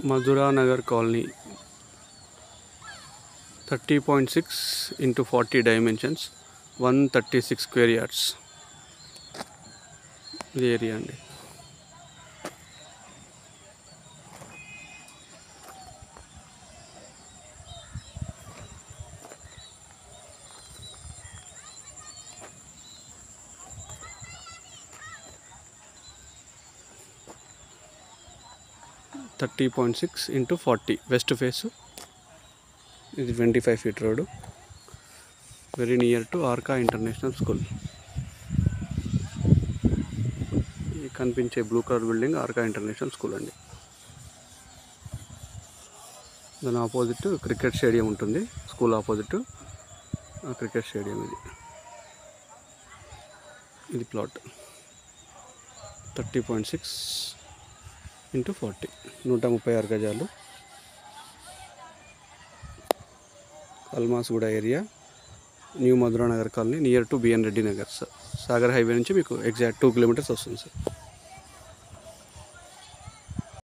Madhura Nagar colony thirty point six into forty dimensions one thirty six square yards ఇది area అండి thirty point six into forty west face ఇది twenty five feet road very near to Arka international school ఈ కనిపించే blue colour building Arka international school అండి దాని opposite cricket stadium ఉంటుంది school opposite cricket stadium ఇది ఇది plot thirty point six into forty నూట ముప్పై ఆరు గజాలు Almasguda area new Madhura Nagar colony near to B N Reddy Nagar sir Sagar highway నుంచి మీకు ఎగ్జాక్ట్ టూ కిలోమీటర్స్ వస్తుంది సార్